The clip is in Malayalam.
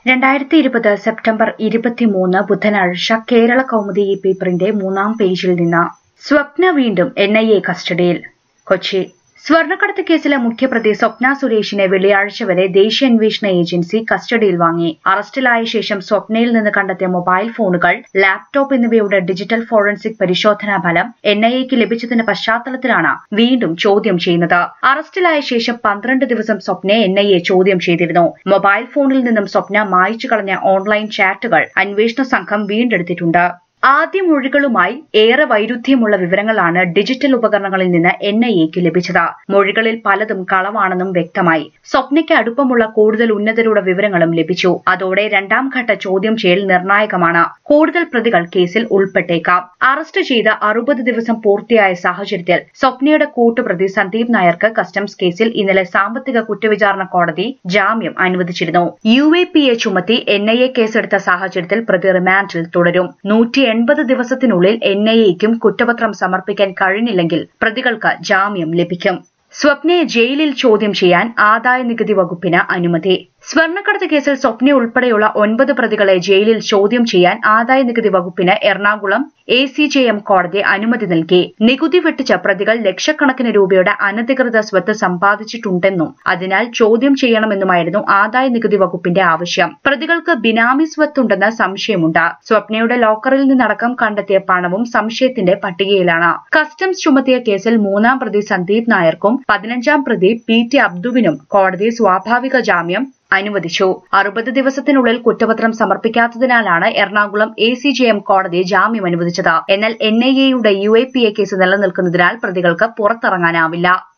രണ്ടായിരത്തി ഇരുപത് സെപ്റ്റംബർ ഇരുപത്തിമൂന്ന് ബുധനാഴ്ച കേരള കൗമുദി ഈ പേപ്പറിന്റെ മൂന്നാം പേജിൽ നിന്ന് സ്വപ്ന വീണ്ടും എൻ ഐ എ കസ്റ്റഡിയിൽ കൊച്ചി സ്വർണ്ണക്കടത്ത് കേസിലെ മുഖ്യപ്രതി സ്വപ്ന സുരേഷിനെ വെള്ളിയാഴ്ച വരെ ദേശീയ അന്വേഷണ ഏജൻസി കസ്റ്റഡിയിൽ വാങ്ങി അറസ്റ്റിലായ ശേഷം സ്വപ്നയിൽ നിന്ന് കണ്ടെത്തിയ മൊബൈൽ ഫോണുകൾ ലാപ്ടോപ്പ് എന്നിവയുടെ ഡിജിറ്റൽ ഫോറൻസിക് പരിശോധനാ ഫലം എൻ ഐ എക്ക് ലഭിച്ചതിന്റെ പശ്ചാത്തലത്തിലാണ് വീണ്ടും ചോദ്യം ചെയ്യുന്നത് അറസ്റ്റിലായ ശേഷം പന്ത്രണ്ട് ദിവസം സ്വപ്നയെ എൻ ഐ എ ചോദ്യം ചെയ്തിരുന്നു മൊബൈൽ ഫോണിൽ നിന്നും സ്വപ്ന മായ്ച്ചു കളഞ്ഞ ഓൺലൈൻ ചാറ്റുകൾ അന്വേഷണ സംഘം വീണ്ടെടുത്തിട്ടുണ്ട് ആദ്യ മൊഴികളുമായി ഏറെ വൈരുദ്ധ്യമുള്ള വിവരങ്ങളാണ് ഡിജിറ്റൽ ഉപകരണങ്ങളിൽ നിന്ന് എൻ ഐ എക്ക് ലഭിച്ചത് മൊഴികളിൽ പലതും കളവാണെന്നും വ്യക്തമായി സ്വപ്നയ്ക്ക് അടുപ്പമുള്ള കൂടുതൽ ഉന്നതരുടെ വിവരങ്ങളും ലഭിച്ചു അതോടെ രണ്ടാം ഘട്ട ചോദ്യം ചെയ്യൽ നിർണായകമാണ് കൂടുതൽ പ്രതികൾ കേസിൽ ഉൾപ്പെട്ടേക്കാം അറസ്റ്റ് ചെയ്ത് അറുപത് ദിവസം പൂർത്തിയായ സാഹചര്യത്തിൽ സ്വപ്നയുടെ കൂട്ടുപ്രതി സന്ദീപ് നായർക്ക് കസ്റ്റംസ് കേസിൽ ഇന്നലെ സാമ്പത്തിക കുറ്റവിചാരണ കോടതി ജാമ്യം അനുവദിച്ചിരുന്നു യു എ പി എ ചുമത്തി എൻ ഐ എ കേസെടുത്ത സാഹചര്യത്തിൽ പ്രതി റിമാൻഡിൽ തുടരും നൂറ്റി എൺപത് ദിവസത്തിനുള്ളിൽ എൻ ഐ എക്കും കുറ്റപത്രം സമർപ്പിക്കാൻ കഴിഞ്ഞില്ലെങ്കിൽ പ്രതികൾക്ക് ജാമ്യം ലഭിക്കും സ്വപ്നയെ ജയിലിൽ ചോദ്യം ചെയ്യാൻ ആദായ നികുതി വകുപ്പിന് അനുമതി സ്വർണ്ണക്കടത്ത് കേസിൽ സ്വപ്ന ഉൾപ്പെടെയുള്ള ഒൻപത് പ്രതികളെ ജയിലിൽ ചോദ്യം ചെയ്യാൻ ആദായ നികുതി വകുപ്പിന് Ernakulam A C J M കോടതി അനുമതി നൽകി നികുതി വെട്ടിച്ച പ്രതികൾ ലക്ഷക്കണക്കിന് രൂപയുടെ അനധികൃത സ്വത്ത് സമ്പാദിച്ചിട്ടുണ്ടെന്നും അതിനാൽ ചോദ്യം ചെയ്യണമെന്നുമായിരുന്നു ആദായ നികുതി വകുപ്പിന്റെ ആവശ്യം പ്രതികൾക്ക് ബിനാമി സ്വത്തുണ്ടെന്ന് സംശയമുണ്ട് സ്വപ്നയുടെ ലോക്കറിൽ നിന്നടക്കം കണ്ടെത്തിയ പണവും സംശയത്തിന്റെ പട്ടികയിലാണ് കസ്റ്റംസ് ചുമത്തിയ കേസിൽ മൂന്നാം പ്രതി സന്ദീപ് നായർക്കും പതിനഞ്ചാം പ്രതി പി ടി അബ്ദുവിനും കോടതി സ്വാഭാവിക ജാമ്യം അനുവദിച്ചു അറുപത് ദിവസത്തിനുള്ളിൽ കുറ്റപത്രം സമർപ്പിക്കാത്തതിനാലാണ് Ernakulam A C J M കോടതി ജാമ്യം അനുവദിച്ചത് എന്നാൽ എൻ ഐ എയുടെ U A P A case നിലനിൽക്കുന്നതിനാൽ പ്രതികൾക്ക് പുറത്തിറങ്ങാനാവില്ല